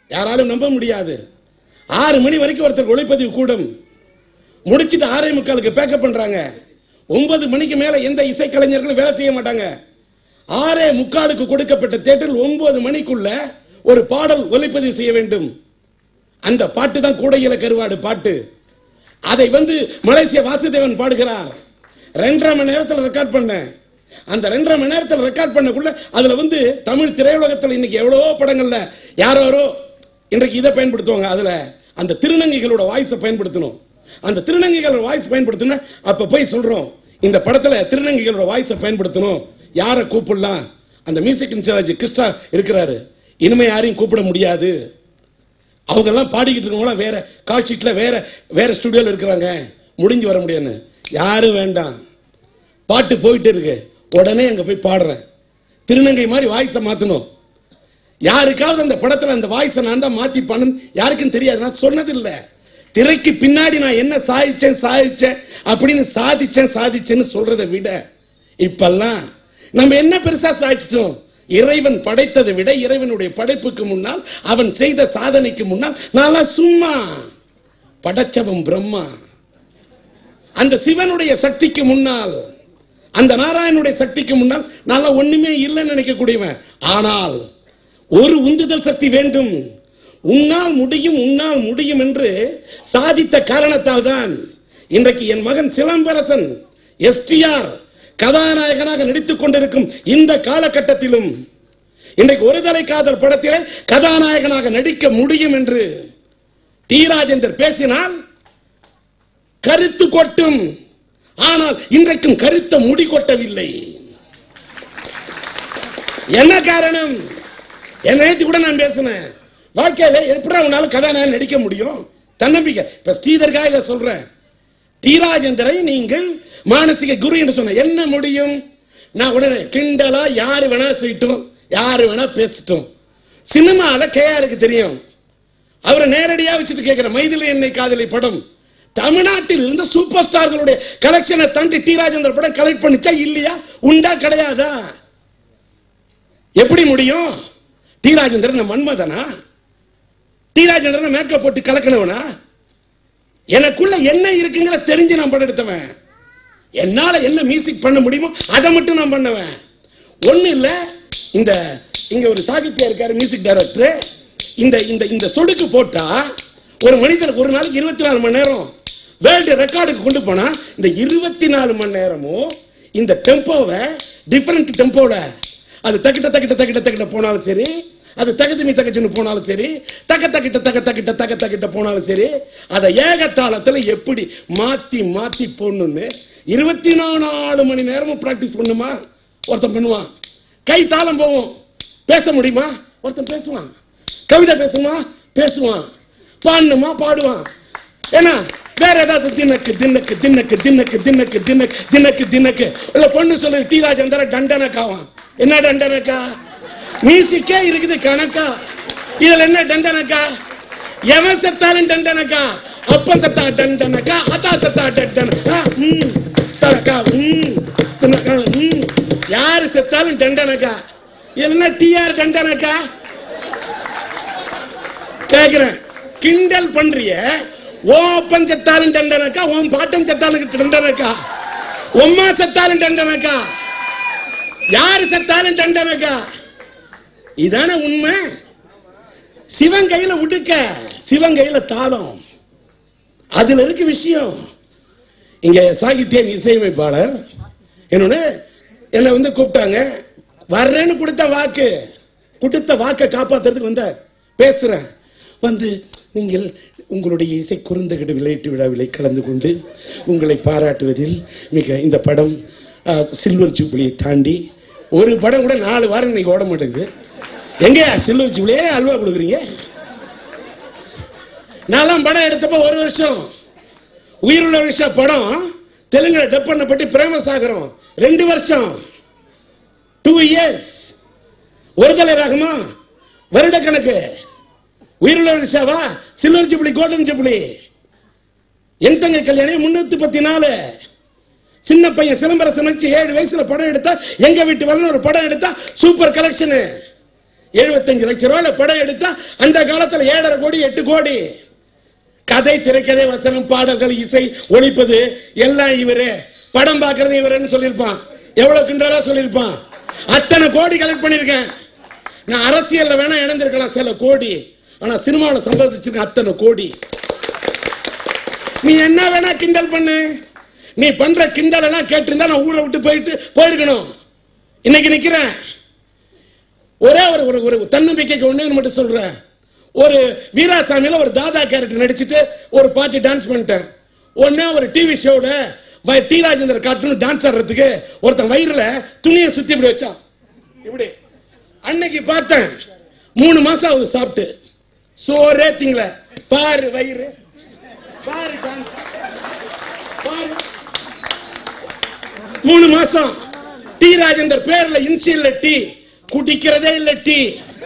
யாராலும் நம்ப முடியாது ஆறு மணி வரைக்கும் ஒருத்தர் ஒளிப்பதிவு கூடும் முடிச்சிட்டு ஆறே முக்காலுக்கு பேக்கப் பண்றாங்க ஒன்பது மணிக்கு மேல எந்த இசைக்கலைஞர்களும் வேலை செய்ய மாட்டாங்க ஆறே முக்காலுக்கு கொடுக்கப்பட்ட தேட்டரில் ஒன்பது மணிக்குள்ள ஒரு பாடல் ஒலிப்பதிவு செய்ய வேண்டும் அந்த பாட்டு தான் கூடையில கருவாடு பாட்டு அதை வந்து மலேசிய வாசுதேவன் பாடுகிறார் ரெண்டரை மணி நேரத்தில் ரெக்கார்ட் பண்ணேன் அந்த ரெண்டரை மணி நேரத்தில் ரெக்கார்ட் பண்ணக்குள்ள அதுல வந்து தமிழ் திரையுலகத்தில் இன்னைக்கு எவ்வளவோ படங்கள்ல யாரோ யாரோ இன்றைக்கு இதை பயன்படுத்துவாங்க அதுல அந்த திருநங்கைகளோட வாய்ஸை பயன்படுத்தணும் அந்த திருநங்கைகளோட வாய்ஸ் பயன்படுத்தணும் அப்ப போய் சொல்றோம் இந்த படத்துல திருநங்கைகளோட வாய்ஸை பயன்படுத்தணும் யாரை கூப்பிடலாம் அந்த மியூசிக் இன்சார்ஜ் கிருஷ்ணா இருக்கிறாரு இனிமே யாரையும் கூப்பிட முடியாது அவங்க எல்லாம் பாடிக்கிட்டு இருக்கவங்களாம் வேற காட்சிட்ல வேற வேற ஸ்டுடியோல இருக்கிறாங்க முடிஞ்சு வர முடியாதுன்னு யாரும் வேண்டாம் பாட்டு போயிட்டு இருக்கு உடனே அங்க போய் பாடுறேன் திருநங்கை மாதிரி வாய்ஸை மாத்தணும் யாருக்காவது அந்த படத்துல அந்த வாய்ஸை நான் தான் மாத்தி பண்ணணும் யாருக்கும் தெரியாது நான் சொன்னதில்லை திரைக்கு பின்னாடி நான் என்ன சாதிச்சேன் சாதிச்சேன் அப்படின்னு சாதிச்சேன் சாதிச்சேன்னு சொல்றதை விட இப்பெல்லாம் நம்ம என்ன பெருசா சாதிச்சிட்டோம் இறைவன் படைத்ததை விட இறைவனுடைய படைப்புக்கு முன்னால் அவன் செய்த சாதனைக்கு முன்னால் நான் சும்மா படைச்சவன் பிரம்மா அந்த சிவனுடைய சக்திக்கு முன்னால் அந்த நாராயணனுடைய சக்திக்கு முன்னால் நான் ஒண்ணுமே இல்லைன்னு நினைக்கக்கூடியவன் ஆனால் ஒரு உந்துதல் சக்தி வேண்டும் உன்னால் முடியும் உன்னால் முடியும் என்று சாதித்த காரணத்தால் தான் இன்றைக்கு என் மகன் சிலம்பரசன் எஸ்டிஆர் கதாநாயகனாக நடித்துக் கொண்டிருக்கும் இந்த காலகட்டத்திலும் இன்றைக்கு ஒரு தலை காதல் படத்திலே கதாநாயகனாக நடிக்க முடியும் என்று டி ராஜேந்தர் பேசினால் கருத்து கொட்டும் ஆனால் இன்றைக்கும் கருத்த முடி கொட்டவில்லை என்ன காரணம் என்ன நேத்து கூட நான் பேசினேன் வாழ்க்கையில எப்படி உன்னால கதாநாயகன் நடிக்க முடியும் தன்னம்பிக்கை இப்ப ஸ்ரீதர்கா இதை சொல்றேன் டி ராஜேந்தரை நீங்கள் மானசிக குரு என்று சொன்ன என்ன முடியும் நான் உடனே கிண்டலா யாரு வேணா செய்யட்டும் யாரு வேணா பேசட்டும் சினிமால கேஆருக்கு தெரியும் அவரை நேரடியா வச்சுட்டு கேட்கிற மைதிலி என்னை காதலி படம் தமிழ்நாட்டில் இருந்த சூப்பர் ஸ்டார்களுடைய கலெக்ஷனை தாண்டி டி ராஜேந்தர் படம் கலெக்ட் பண்ணிச்சா இல்லையா உண்டா கிடையாதா எப்படி முடியும் டி ராஜேந்திரன் மன்மதனா டி ராஜேந்திரன் மேக்கப் போட்டு கலக்கணவனா எனக்குள்ள என்ன இருக்குங்கிற தெரிஞ்சு நான் படம் எடுத்தவன் என்னால என்ன மியூசிக் பண்ண முடியுமோ அதை மட்டும் நான் பண்ணுவேன் ஒண்ணு இல்ல இந்த இங்க ஒரு சாகித்யா இருக்காரு மியூசிக் டைரக்டர் இந்த இந்த இந்த சொடுக்கு போட்டா ஒரு மனிதனுக்கு ஒரு நாளைக்கு இருபத்தி நாலு மணி நேரம் வேர்ல்டு ரெக்கார்டுக்கு கொண்டு போனா இந்த இருபத்தி நாலு மணி நேரமும் இந்த டெம்போவை டிஃபரெண்ட் டெம்போல அது தக்கிட்ட தக்கிட்ட தக்கிட்ட தக்கிட்ட போனாலும் சரி அது தகத்துமி தகச்சுன்னு போனாலும் சரி தக்க தக்கிட்ட தக்க தக்கிட்ட தக்க தக்கிட்ட போனாலும் சரி அதை ஏகத்தாளத்துல எப்படி மாத்தி மாத்தி போடணும்னு இருபத்தி நாலு மணி நேரமும் பிராக்டிஸ் பண்ணுமா ஒருத்தன் பண்ணுவான் கை தாளம் போகும் பேச முடியுமா ஒருத்தன் பேசுவான் கவிதை பேசுமா பேசுவான் பாடணுமா பாடுவான் ஏன்னா வேற ஏதாவது தினக்கு தினக்கு தினக்கு தினக்கு தினக்கு தினக்கு தினக்கு தினக்கு இல்ல பொண்ணு சொல்லு டி ராஜேந்திர டண்டனக்காவான் என்ன டண்டனக்கா மியூசிக்கே இருக்குது கணக்கா இதுல என்ன டண்டனக்கா எவன் செத்தாலும் டண்டனக்கா அப்பன் செத்தா டண்டனக்கா அத்தா செத்தா டண்டனக்கா ம் தனக்கா ம் தனக்கா ம் யாரு செத்தாலும் டண்டனக்கா இல்லைன்னா டிஆர் டண்டனக்கா கேக்குறேன் கிண்டல் பண்றிய ஓ அப்பன் செத்தாலும் டண்டனக்கா உன் பாட்டன் செத்தாலும் டண்டனக்கா உம்மா செத்தாலும் டண்டனக்கா யாரு செத்தாலும் டண்டனக்கா இதானே உண்மை சிவன் கையில உடுக்க சிவன் கையில தாளம் அதுல இருக்கு விஷயம் இங்க சாகித்யன் இசையமைப்பாளர் என்னொன்னு என்னை வந்து கூப்பிட்டாங்க வர்றேன்னு கொடுத்த வாக்கு கொடுத்த வாக்கை காப்பாத்துறதுக்கு வந்த பேசுறேன் வந்து நீங்கள் உங்களுடைய இசை குறுந்தகடு விளையாட்டு விழாவிலே கலந்து கொண்டு உங்களை பாராட்டுவதில் மிக இந்த படம் அஹ், சில்வர் ஜூப்ளியை தாண்டி ஒரு படம் கூட நாலு வாரம் இன்னைக்கு ஓட மாட்டேங்குது எங்க சில்வர் ஜூப்ளியே அல்வா கொடுக்குறீங்க நான்லாம் படம் எடுத்தப்ப ஒரு வருஷம் உயிருள்ள வருஷம் படம் தெலுங்குல டப் பண்ணப்பட்டு பிரேமசாகரம் ரெண்டு வருஷம் டூ இயர்ஸ் ஒரு தலை ராகமா வருட கணக்கு உயிருள்ள வருஷாவா சில்வர் ஜூப்ளி கோல்டன் ஜூப்ளி என் தங்க கல்யாணம் முன்னூத்தி பத்தி நாலு சின்ன பையன் சிலம்பரசன் வச்சு ஏழு வயசுல படம் எடுத்தா எங்க வீட்டு வரணும் ஒரு படம் எடுத்தா சூப்பர் கலெக்ஷனு எழுபத்தஞ்சு லட்சம் ரூபாயில படம் எடுத்தா அந்த காலத்துல ஏழரை கோடி எட்டு கோடி கதை திரைக்கதை வசனம் பாடல்கள் இசை ஒழிப்பது எல்லாம் இவரு படம் பார்க்கறது இவருன்னு சொல்லியிருப்பான் எவ்வளவு கிண்டலா சொல்லியிருப்பான் அத்தனை கோடி கலெக்ட் பண்ணிருக்கேன் நான் அரசியல்ல வேணா இணைஞ்சிருக்கலாம் சில கோடி ஆனா சினிமாவில் சம்பாதிச்சிருக்கேன் அத்தனை கோடி நீ என்ன வேணா கிண்டல் பண்ணு நீ பண்ற கிண்டல் எல்லாம் கேட்டிருந்தா நான் ஊரை விட்டு போயிட்டு போயிருக்கணும் இன்னைக்கு நிக்கிறேன் ஒரே ஒரு ஒரு ஒரு தன்னம்பிக்கைக்கு ஒண்ணே ஒண்ணு மட்டும் சொல்றேன் ஒரு வீராசாமியில ஒரு தாதா கேரக்டர் நடிச்சிட்டு ஒரு பாட்டி டான்ஸ் பண்ணிட்டேன் ஒண்ணே ஒரு டிவி ஷோல டி ராஜேந்தர் கார்ட்டூன் டான்ஸ் ஆடுறதுக்கு ஒருத்தன் வயிறுல துணியை சுத்தி இப்படி வச்சான் இப்படி அன்னைக்கு பார்த்தேன் மூணு மாசம் ஆகுது சாப்பிட்டு சோறே திங்கள பாரு வயிறு பாரு dance. பாரு மூணு மாசம் டி ராஜேந்தர் பேர்ல இன்சியல்ல டீ குடிக்கிறதே இல்ல டீ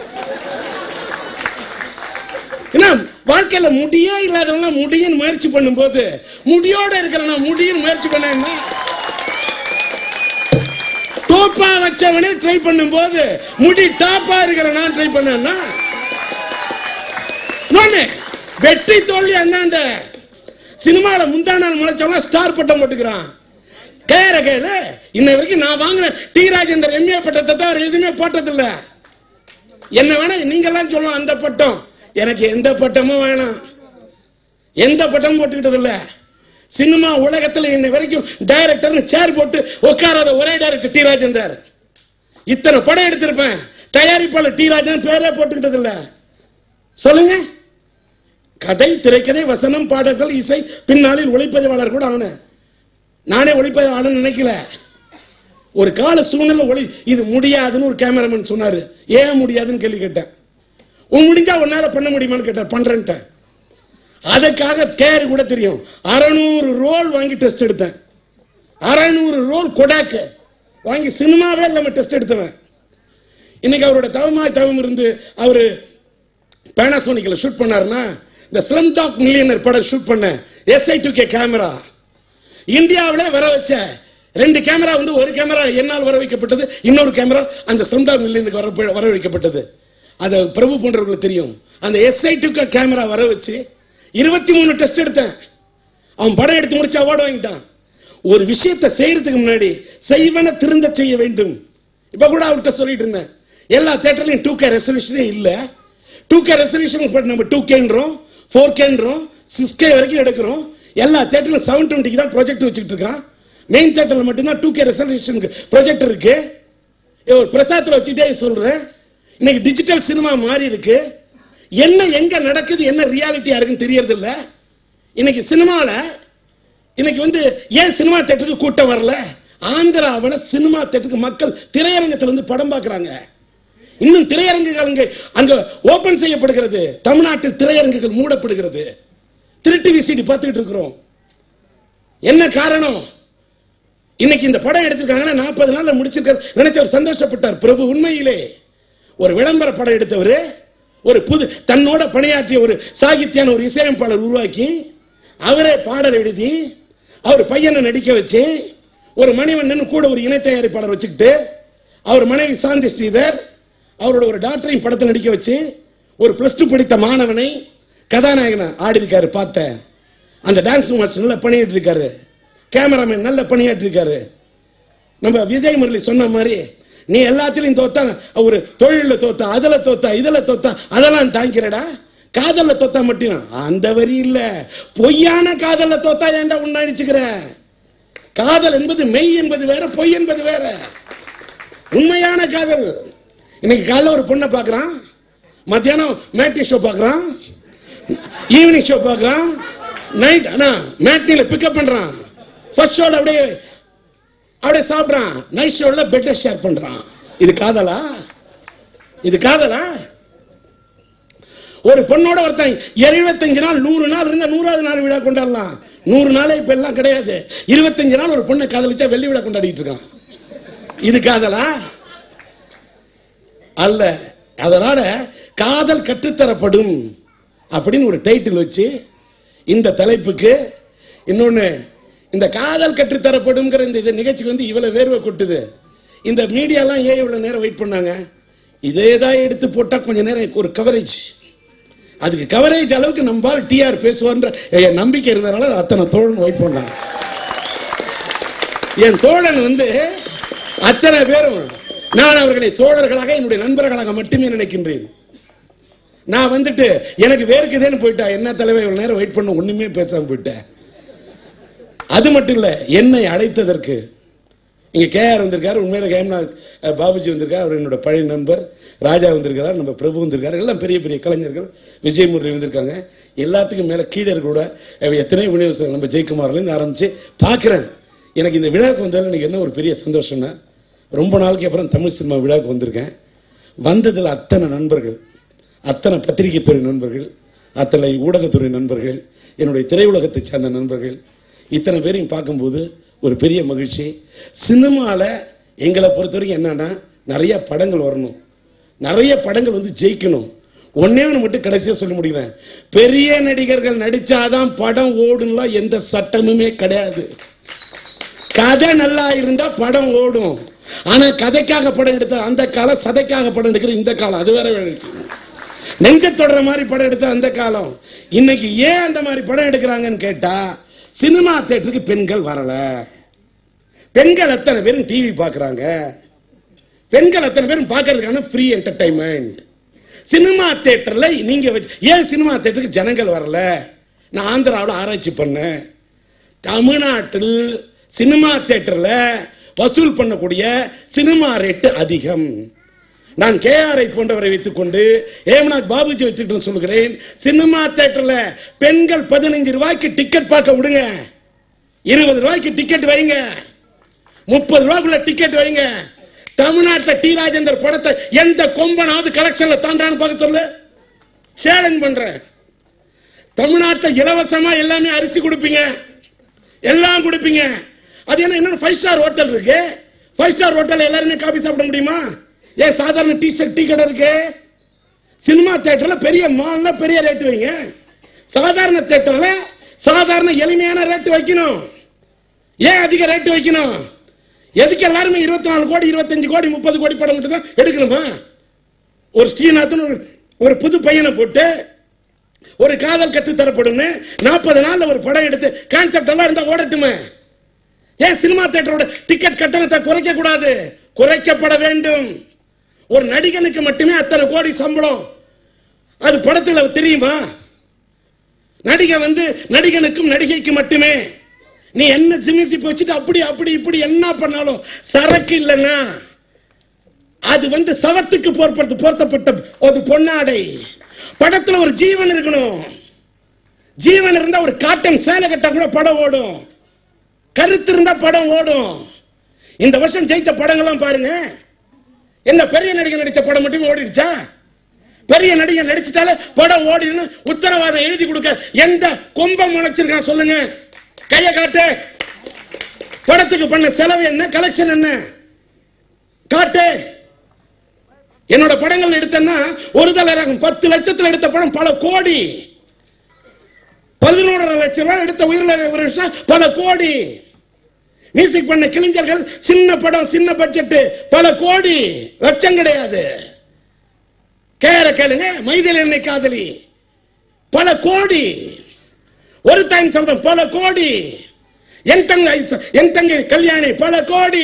என்ன வாழ்க்கையில முடியே இல்லாதவங்க முடியும் முயற்சி பண்ணும்போது முடியோட இருக்கிறவன முடியும் முயற்சி பண்ண என்ன தோப்பா வச்சவனே ட்ரை பண்ணும்போது முடி டாப்பா இருக்கிற நான் ட்ரை பண்ணேன்னா இன்னொன்னு, வெற்றி தோல்வி அந்தாண்ட சினிமால முந்தா நாள் முளைச்சவங்க ஸ்டார் பட்டம் போட்டுக்கிறான் கேர கேளு இன்ன வரைக்கும் நான் வாங்கின டி ராஜேந்தர் எம்ஏ பட்டத்தை தவிர எதுவுமே போட்டதில்ல என்ன வேணா நீங்க எல்லாம் சொல்லலாம் அந்த பட்டம் எனக்கு எந்த பட்டமும் வேணாம் எந்த பட்டமும் போட்டுக்கிட்டது இல்ல சினிமா உலகத்துல இன்ன வரைக்கும் டைரக்டர்னு சேர் போட்டு உட்காராத ஒரே டைரக்டர் டி ராஜேந்தர் இத்தனை படம் எடுத்திருப்பேன் தயாரிப்பாளர் டி ராஜேந்தர் பேரே போட்டுக்கிட்டது இல்ல சொல்லுங்க கதை திரைக்கதை வசனம் பாடல்கள் இசை பின்னாளில் ஒளிப்பதிவாளர் கூட ஆனேன் நானே ஒளிப்பதிவாளர் நினைக்கல ஒரு கால சூழ்நிலை ஒளி இது முடியாதுன்னு ஒரு கேமராமேன் சொன்னாரு ஏன் முடியாதுன்னு கேள்வி கேட்டேன் உன் முடிஞ்சா உன்னால பண்ண முடியுமான்னு கேட்டார் பண்றேன்ட்டேன் அதுக்காக கேர் கூட தெரியும் அறநூறு ரோல் வாங்கி டெஸ்ட் எடுத்தேன் அறநூறு ரோல் கொடாக்கு வாங்கி சினிமாவே இல்லாம டெஸ்ட் எடுத்தவன் இன்னைக்கு அவரோட தவமாய் தவம் இருந்து அவரு பேனாசோனிக்ல ஷூட் பண்ணாருன்னா இந்த ஸ்லம் டாக் மில்லியனர் படம் ஷூட் பண்ண எஸ்ஐ டூ கே கேமரா இந்தியாவிலே வர வச்ச ரெண்டு கேமரா வந்து ஒரு கேமரா என்னால் வர வைக்கப்பட்டது இன்னொரு கேமரா அந்த ஸ்லம் டாக் மில்லியனுக்கு வர வர வைக்கப்பட்டது அது பிரபு போன்றவர்களுக்கு தெரியும் அந்த எஸ்ஐ டூ கே கேமரா வர வச்சு இருபத்தி மூணு டெஸ்ட் எடுத்தேன் அவன் படம் எடுத்து முடிச்சு அவார்டு வாங்கிட்டான் ஒரு விஷயத்தை செய்யறதுக்கு முன்னாடி செய்வன திருந்த செய்ய வேண்டும் இப்ப கூட அவர்கிட்ட சொல்லிட்டு இருந்தேன் எல்லா தேட்டர்லயும் டூ கே ரெசல்யூஷனே இல்ல டூ கே ரெசல்யூஷன் நம்ம டூ கேன்றோம் ஃபோர் கேன்றோம் சிக்ஸ் கே வரைக்கும் எடுக்கிறோம் எல்லா தேட்டர்லும் செவன் டுவெண்ட்டிக்கு தான் ப்ராஜெக்ட் வச்சுக்கிட்டு இருக்கான் மெயின் தேட்டர்ல மட்டும்தான் டூ கே ரெசல்யூஷனுக்கு ப்ராஜெக்ட் இருக்கு ஏ, ஒரு பிரசாத்தில் வச்சுட்டே சொல்றேன் இன்னைக்கு டிஜிட்டல் சினிமா மாறி இருக்கு என்ன எங்க நடக்குது என்ன ரியாலிட்டியா இருக்குன்னு தெரியறது இல்ல இன்னைக்கு சினிமால இன்னைக்கு வந்து ஏன் சினிமா தேட்டருக்கு கூட்டம் வரல ஆந்திராவில் சினிமா தேட்டருக்கு மக்கள் திரையரங்கத்துல இருந்து படம் பார்க்கறாங்க இன்னும் திரையரங்குகள் அங்க அங்க ஓபன் செய்யப்படுகிறது தமிழ்நாட்டில் திரையரங்குகள் மூடப்படுகிறது திருட்டு விசிடி பார்த்துக்கிட்டு இருக்கிறோம் என்ன காரணம் இன்னைக்கு இந்த படம் எடுத்திருக்காங்கன்னா நாற்பது நாள்ல முடிச்சிருக்க நினைச்சவர் சந்தோஷப்பட்டார் பிரபு உண்மையிலே ஒரு விளம்பர படம் எடுத்தவர் ஒரு புது தன்னோட பணியாற்றிய ஒரு சாகித்யான ஒரு இசையமைப்பாளர் உருவாக்கி அவரே பாடல் எழுதி அவர் பையனை நடிக்க வச்சு ஒரு மணிவண்ணன் கூட ஒரு இணை தயாரிப்பாளர் வச்சுக்கிட்டு அவர் மனைவி சாந்தி ஸ்ரீதர் அவரோட ஒரு டாக்டரையும் படத்தை நடிக்க வச்சு ஒரு பிளஸ் டூ படித்த மாணவனை கதாநாயகனை ஆடி இருக்காரு பார்த்தேன் அந்த டான்ஸ் மாஸ்டர் நல்லா பண்ணிட்டு இருக்காரு கேமராமேன் நல்ல பணியாற்றி இருக்காரு நம்ம விஜய் முரளி சொன்ன மாதிரி நீ எல்லாத்திலையும் தோத்தா ஒரு தொழில தோத்தா அதுல தோத்தா இதுல தோத்தா அதெல்லாம் தாங்கிறடா காதல்ல தோத்தா மட்டும் அந்த வரி இல்ல பொய்யான காதல்ல தோத்தா ஏன்டா உன்ன அடிச்சுக்கிற காதல் என்பது மெய் என்பது வேற பொய் என்பது வேற உண்மையான காதல் இன்னைக்கு காலைல ஒரு பொண்ணை பார்க்கறான் மத்தியானம் மேட்டி ஷோ பார்க்கறான் ஈவினிங் ஷோ பார்க்கறான் நைட் ஆனா மேட்னில பிக்கப் பண்றான் ஃபர்ஸ்ட் ஷோல அப்படியே அப்படியே சாப்பிடுறான் நைட் ஷோல பெட்டை ஷேர் பண்றான் இது காதலா இது காதலா ஒரு பொண்ணோட ஒருத்தன் இருபத்தஞ்சு நாள் நூறு நாள் இருந்த நூறாவது நாள் விழா கொண்டாடலாம் நூறு நாளே இப்ப எல்லாம் கிடையாது இருபத்தஞ்சு நாள் ஒரு பொண்ணை காதலிச்சா வெள்ளி விழா கொண்டாடிட்டு இருக்கான் இது காதலா அல்ல அதனால காதல் கற்றுத்தரப்படும் அப்படின்னு ஒரு டைட்டில் வச்சு இந்த தலைப்புக்கு இன்னொன்னு இந்த காதல் கற்றுத்தரப்படும்ங்கிற இந்த இது நிகழ்ச்சிக்கு வந்து இவ்வளவு வேர்வை கொட்டுது இந்த மீடியாலாம் ஏன் இவ்வளவு நேரம் வெயிட் பண்ணாங்க இதே தான் எடுத்து போட்டா கொஞ்ச நேரம் ஒரு கவரேஜ் அதுக்கு கவரேஜ் அளவுக்கு நம்பால் டிஆர் பேசுவான்ற என் நம்பிக்கை இருந்தனால அத்தனை தோழன் ஒயிட் பண்ணாங்க என் தோழன் வந்து அத்தனை பேரும் நான் அவர்களை தோழர்களாக என்னுடைய நண்பர்களாக மட்டுமே நினைக்கின்றேன் நான் வந்துட்டு எனக்கு வேர்க்குதேன்னு போயிட்டா என்ன தலைவர் இவ்வளவு நேரம் வெயிட் பண்ண ஒண்ணுமே பேசாம போயிட்டேன் அது மட்டும் இல்ல என்னை அழைத்ததற்கு இங்க கேஆர் வந்திருக்காரு உண்மையில கேம்நாத் அஹ், பாபுஜி வந்திருக்காரு அவர் என்னோட பழைய நண்பர் ராஜா வந்திருக்காரு நம்ம பிரபு வந்திருக்காரு எல்லாம் பெரிய பெரிய கலைஞர்கள் விஜய் முரளி வந்திருக்காங்க எல்லாத்துக்கும் மேல கீழர் கூட அஹ், எத்தனையோ விநியோகஸ்தர்கள் நம்ம ஜெயக்குமார்லேருந்து ஆரம்பிச்சு பார்க்குறேன் எனக்கு இந்த விழாவுக்கு வந்ததில் எனக்கு என்ன ஒரு பெரிய சந்தோஷம்னா ரொம்ப நாளைக்கு அப்புறம் தமிழ் சினிமா விழாவுக்கு வந்திருக்கேன் வந்ததில் அத்தனை நண்பர்கள் அத்தனை பத்திரிகை துறை நண்பர்கள் அத்தனை ஊடகத்துறை நண்பர்கள் என்னுடைய திரையுலகத்தை சார்ந்த நண்பர்கள் இத்தனை பேரையும் பார்க்கும்போது ஒரு பெரிய மகிழ்ச்சி சினிமாவில் எங்களை பொறுத்த வரைக்கும் என்னன்னா நிறைய படங்கள் வரணும் நிறைய படங்கள் வந்து ஜெயிக்கணும் ஒன்னே ஒன்று மட்டும் கடைசியா சொல்ல முடிகிறேன் பெரிய நடிகர்கள் நடிச்சாதான் படம் ஓடும்லாம் எந்த சட்டமுமே கிடையாது கதை நல்லா இருந்தா படம் ஓடும் ஆனா கதைக்காக படம் எடுத்த அந்த காலம் சதைக்காக படம் எடுக்கிற இந்த காலம் அது வேற இருக்கு நெஞ்ச தொடர மாதிரி படம் எடுத்த அந்த காலம் இன்னைக்கு ஏன் அந்த மாதிரி படம் எடுக்கிறாங்கன்னு கேட்டா சினிமா தேட்டருக்கு பெண்கள் வரல பெண்கள் அத்தனை பேரும் டிவி பார்க்கறாங்க பெண்கள் அத்தனை பேரும் பார்க்கறதுக்கான ஃப்ரீ என்டர்டைன்மெண்ட் சினிமா தேட்டர்ல நீங்க வச்சு- ஏன் சினிமா தேட்டருக்கு ஜனங்கள் வரல நான் ஆந்திராவில் ஆராய்ச்சி பண்ணேன் தமிழ்நாட்டில் சினிமா தேட்டர்ல வசூல் பண்ணக்கூடிய சினிமா ரேட்டு அதிகம் நான் கேஆர்ஐ போன்றவரை வைத்துக்கொண்டு ஏமநாத் பாபுஜி வைத்துக்கிட்டு சொல்கிறேன் சினிமா தேட்டர்ல பெண்கள் பதினஞ்சு ரூபாய்க்கு டிக்கெட் பார்க்க விடுங்க இருபது ரூபாய்க்கு டிக்கெட் வைங்க முப்பது ரூபாய்க்குள்ள டிக்கெட் வைங்க தமிழ்நாட்டில் டி ராஜேந்தர் படத்தை எந்த கொம்பனாவது கலெக்ஷன்ல தாண்டான்னு பார்க்க சொல்லு சேலஞ்ச் பண்றேன் தமிழ்நாட்டில் இலவசமா எல்லாமே அரிசி கொடுப்பீங்க எல்லாம் கொடுப்பீங்க அது என்ன என்ன ஃபைவ் ஸ்டார் ஹோட்டல் இருக்கு ஃபைவ் ஸ்டார் ஹோட்டல் எல்லாருமே காபி சாப்பிட முடியுமா ஏன் சாதாரண டீ ஷர்ட் டீ கடை இருக்கு சினிமா தியேட்டர்ல பெரிய மால்ல பெரிய ரேட் வைங்க சாதாரண தியேட்டர்ல சாதாரண எளிமையான ரேட் வைக்கணும் ஏன் அதிக ரேட் வைக்கணும் எதுக்கு எல்லாருமே இருபத்தி நாலு கோடி இருபத்தஞ்சு கோடி முப்பது கோடி படம் மட்டும் தான் எடுக்கணுமா ஒரு ஸ்ரீநாதன் ஒரு ஒரு புது பையனை போட்டு ஒரு காதல் கற்று தரப்படும் நாற்பது நாள்ல ஒரு படம் எடுத்து கான்செப்ட் எல்லாம் இருந்தா ஓடட்டுமே ஏன் சினிமா தியேட்டரோட டிக்கெட் கட்டணத்தை குறைக்க கூடாது குறைக்கப்பட வேண்டும் ஒரு நடிகனுக்கு மட்டுமே அத்தனை கோடி சம்பளம் அது படத்துல தெரியுமா நடிகை வந்து நடிகனுக்கும் நடிகைக்கு மட்டுமே நீ என்ன ஜிமிசி வச்சுட்டு அப்படி அப்படி இப்படி என்ன பண்ணாலும் சரக்கு இல்லைன்னா அது வந்து சவத்துக்கு போர்ப்பட்டு போர்த்தப்பட்ட ஒரு பொன்னாடை படத்துல ஒரு ஜீவன் இருக்கணும் ஜீவன் இருந்தா ஒரு காட்டன் சேலை கட்டா கூட படம் ஓடும் கருத்து இருந்தா படம் ஓடும் இந்த வருஷம் ஜெயிச்ச படங்கள்லாம் பாருங்க என்ன பெரிய நடிகர் நடிச்ச படம் மட்டுமே ஓடிடுச்சா பெரிய நடிகர் நடிச்சிட்டாலே படம் ஓடிடுன்னு உத்தரவாதம் எழுதி கொடுக்க எந்த கொம்பம் முளைச்சிருக்கான் சொல்லுங்க கைய காட்டு படத்துக்கு பண்ண செலவு என்ன கலெக்ஷன் என்ன காட்டு என்னோட படங்கள் எடுத்தேன்னா ஒரு தலை ரகம் பத்து லட்சத்துல எடுத்த படம் பல கோடி பதினோரு லட்சம் ரூபாய் எடுத்த உயிரிழ ஒரு விஷயம் பல கோடி மியூசிக் பண்ண கிளிஞ்சர்கள் சின்ன படம் சின்ன பட்ஜெட் பல கோடி லட்சம் கிடையாது கேர கேளுங்க மைதில் என்னை காதலி பல கோடி ஒரு டைம் சம்பளம் பல கோடி என் தங்கை என் தங்கை கல்யாணி பல கோடி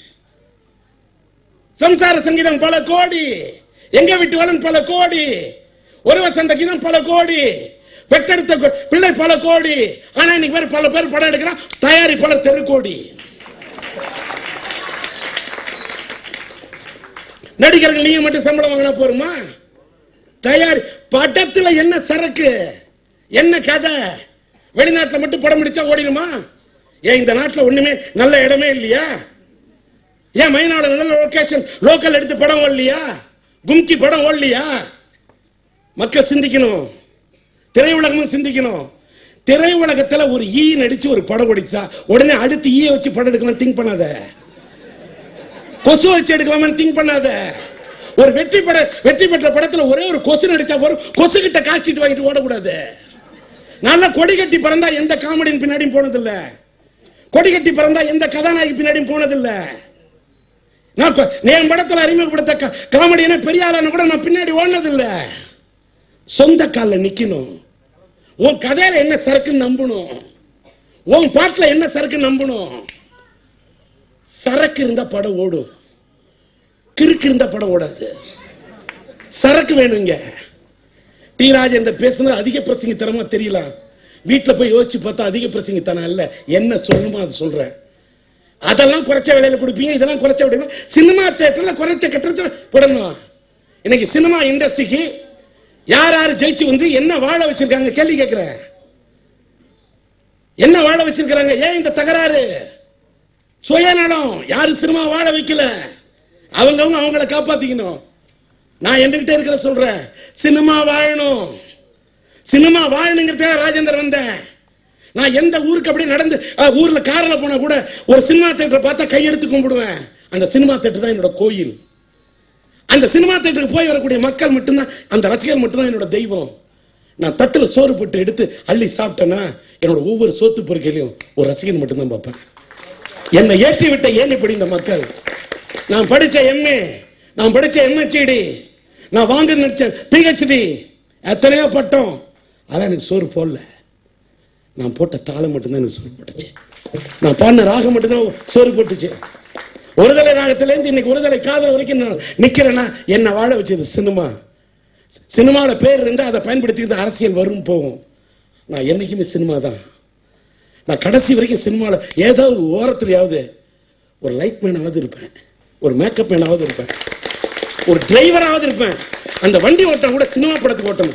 சம்சார சங்கீதம் பல கோடி எங்க வீட்டு வளன் பல கோடி ஒரு வசந்த கீதம் பல கோடி பெற்றெடுத்த கொ- பிள்ளை பல கோடி ஆனா இன்னைக்கு பேர் பல பேர் படம் எடுக்கிறான் தயாரிப்பாளர் தெரு கோடி நடிகர்கள் நீங்க மட்டும் சம்பளம் வாங்கினா போருமா தயார் படத்துல என்ன சரக்கு என்ன கதை வெளிநாட்டுல மட்டும் படம் முடிச்சா ஓடிடுமா ஏன் இந்த நாட்டுல ஒண்ணுமே நல்ல இடமே இல்லையா ஏன் மைனாடு நல்ல லொகேஷன் லோக்கல் எடுத்து படம் ஓடலையா கும்கி படம் ஓடலையா மக்கள் சிந்திக்கணும் திரையுலகமும் சிந்திக்கணும் திரையுலகத்துல ஒரு ஈ நடிச்சு ஒரு படம் ஓடிச்சா உடனே அடுத்து ஈய வச்சு படம் எடுக்கலாம் திங்க் பண்ணாத கொசு வச்சு எடுக்கலாம்னு திங்க் பண்ணாத ஒரு வெற்றி பட வெற்றி பெற்ற படத்துல ஒரே ஒரு கொசு நடிச்சா போதும் கொசு கிட்ட காய்ச்சிட்டு வாங்கிட்டு ஓடக்கூடாது நல்லா கொடி கட்டி பிறந்தா எந்த காமெடியின் பின்னாடியும் போனதில்ல கொடி கட்டி பிறந்தா எந்த கதாநாயகி பின்னாடியும் போனதில்ல நான் கொ- என் படத்துல அறிமுகப்படுத்த கா- காமெடியான பெரிய ஆளான கூட நான் பின்னாடி ஓடினது இல்ல சொந்த கால்ல நிக்கணும் உன் கதையில என்ன சரக்குன்னு நம்பணும் உன் பாட்டுல என்ன சரக்கு நம்பணும் சரக்கு இருந்தா படம் ஓடும் கிறுக்கு இருந்தா படம் ஓடாது சரக்கு வேணுங்க டி ராஜேந்தர் பேசுனது அதிக பிரசங்கித்தனமா தெரியல வீட்டுல போய் யோசிச்சு பார்த்தா அதிக பிரசங்கித்தனம் இல்ல என்ன சொல்லணுமோ அதை சொல்றேன் அதெல்லாம் குறைச்ச விலையில கொடுப்பீங்க இதெல்லாம் குறைச்ச விலையில சினிமா தேட்டர்ல குறைச்ச கட்டணத்துல போடணும் இன்னைக்கு சினிமா இண்டஸ்ட்ரிக்கு யார் யார் ஜெயிச்சு வந்து என்ன வாழ வச்சிருக்காங்க கேள்வி கேட்கிறேன் என்ன வாழ வச்சிருக்காங்க ஏன் இந்த தகராறு சுயநலம் யாரு சினிமா வாழ வைக்கல அவங்கவங்க அவங்கள காப்பாத்திக்கணும் நான் என்கிட்ட இருக்கிற சொல்றேன் சினிமா வாழணும் சினிமா வாழணுங்கிறதுக்காக ராஜேந்தர் வந்தேன் நான் எந்த ஊருக்கு அப்படியே நடந்து அஹ், ஊர்ல கார்ல போனா கூட ஒரு சினிமா தேட்டரை பார்த்தா கையெடுத்து கும்பிடுவேன் அந்த சினிமா தேட்டர் தான் என்னோட கோயில் அந்த சினிமா தேட்டருக்கு போய் வரக்கூடிய மக்கள் மட்டும்தான் அந்த ரசிகர் மட்டும்தான் என்னோட தெய்வம் நான் தட்டுல சோறு போட்டு எடுத்து அள்ளி சாப்பிட்டேன்னா என்னோட ஒவ்வொரு சோத்து பொறுக்கையிலையும் ஒரு ரசிகன் மட்டும்தான் பார்ப்பேன் என்னை ஏற்றி விட்ட ஏன் இப்படி இந்த மக்கள் நான் படிச்ச எம்ஏ நான் படிச்ச எம்ஹெச்டி நான் வாங்க நினைச்ச பிஹெச்டி எத்தனையோ பட்டம் அதான் எனக்கு சோறு போடல நான் போட்ட தாளம் மட்டும்தான் எனக்கு சோறு போட்டுச்சு நான் பாடின ராகம் மட்டும்தான் சோறு போட்டுச்சு ஒருதலை ராகத்திலேருந்து இன்னைக்கு ஒருதலை காதல் வரைக்கும் நான் நிக்கிறேன்னா என்ன வாழ வச்சது சினிமா சினிமாவோட பேர் இருந்தா அதை பயன்படுத்தி அரசியல் வரும் போகும் நான் என்னைக்குமே சினிமா தான் நான் கடைசி வரைக்கும் சினிமாவில் ஏதோ ஒரு ஓரத்துலயாவது ஒரு லைட் மேனாவது இருப்பேன் ஒரு மேக்கப் மேனாவது இருப்பேன் ஒரு டிரைவராவது இருப்பேன் அந்த வண்டி ஓட்டம் கூட சினிமா படத்துக்கு ஓட்டணும்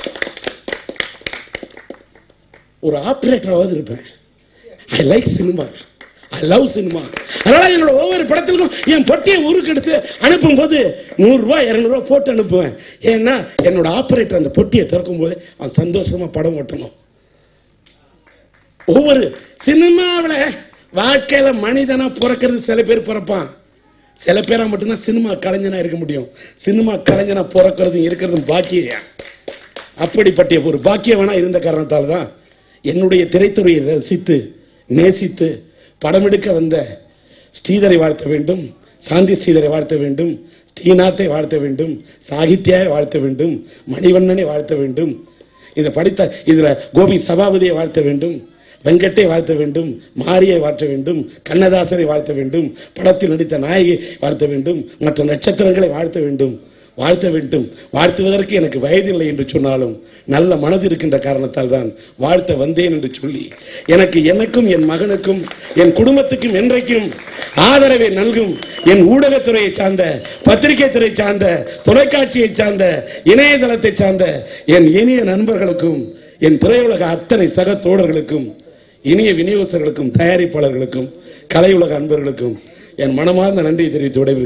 ஒரு ஆபரேட்டராவது இருப்பேன் I like cinema I love cinema அதனால என்னோட ஒவ்வொரு படத்திற்கும் என் பொட்டியை ஊருக்கு எடுத்து அனுப்பும் போது நூறு ரூபாய் இருநூறு ரூபாய் போட்டு அனுப்புவேன் ஏன்னா என்னோட ஆபரேட்டர் அந்த பொட்டியை திறக்கும் போது அவன் சந்தோஷமா படம் ஓட்டணும் ஒவ்வொரு சினிமாவில் வாழ்க்கையில மனிதனா பிறக்கிறது சில பேர் பிறப்பான் சில பேரா மட்டும்தான் சினிமா கலைஞனா இருக்க முடியும் சினிமா கலைஞனா பிறக்கிறதும் இருக்கிறதும் பாக்கியம் அப்படிப்பட்ட ஒரு பாக்கியவனா இருந்த காரணத்தால் தான் என்னுடைய திரைத்துறையை ரசித்து நேசித்து படமெடுக்க வந்த ஸ்ரீதரை வாழ்த்த வேண்டும் சாந்தி ஸ்ரீதரை வாழ்த்த வேண்டும் ஸ்ரீநாத்தை வாழ்த்த வேண்டும் சாகித்யாவை வாழ்த்த வேண்டும் மணிவண்ணனை வாழ்த்த வேண்டும் இதை படித்த இதுல கோபி சபாபதியை வாழ்த்த வேண்டும் வெங்கட்டை வாழ்த்த வேண்டும் மாரியை வாழ்த்த வேண்டும் கண்ணதாசரை வாழ்த்த வேண்டும் படத்தில் நடித்த நாயகி வாழ்த்த வேண்டும் மற்ற நட்சத்திரங்களை வாழ்த்த வேண்டும் வாழ்த்த வேண்டும் வாழ்த்துவதற்கு எனக்கு வயதில்லை என்று சொன்னாலும் நல்ல மனது இருக்கின்ற காரணத்தால் தான் வாழ்த்த வந்தேன் என்று சொல்லி எனக்கு எனக்கும் என் மகனுக்கும் என் குடும்பத்துக்கும் என்றைக்கும் ஆதரவை நல்கும் என் ஊடகத்துறையை சார்ந்த பத்திரிகை துறை சார்ந்த தொலைக்காட்சியை சார்ந்த இணையதளத்தை சார்ந்த என் இனிய நண்பர்களுக்கும் என் திரையுலக அத்தனை சக தோழர்களுக்கும் இனிய விநியோகஸ்தர்களுக்கும் தயாரிப்பாளர்களுக்கும் கலையுலக அன்பர்களுக்கும் என் மனமார்ந்த நன்றியை தெரிவித்து விடைபெறுகிறேன்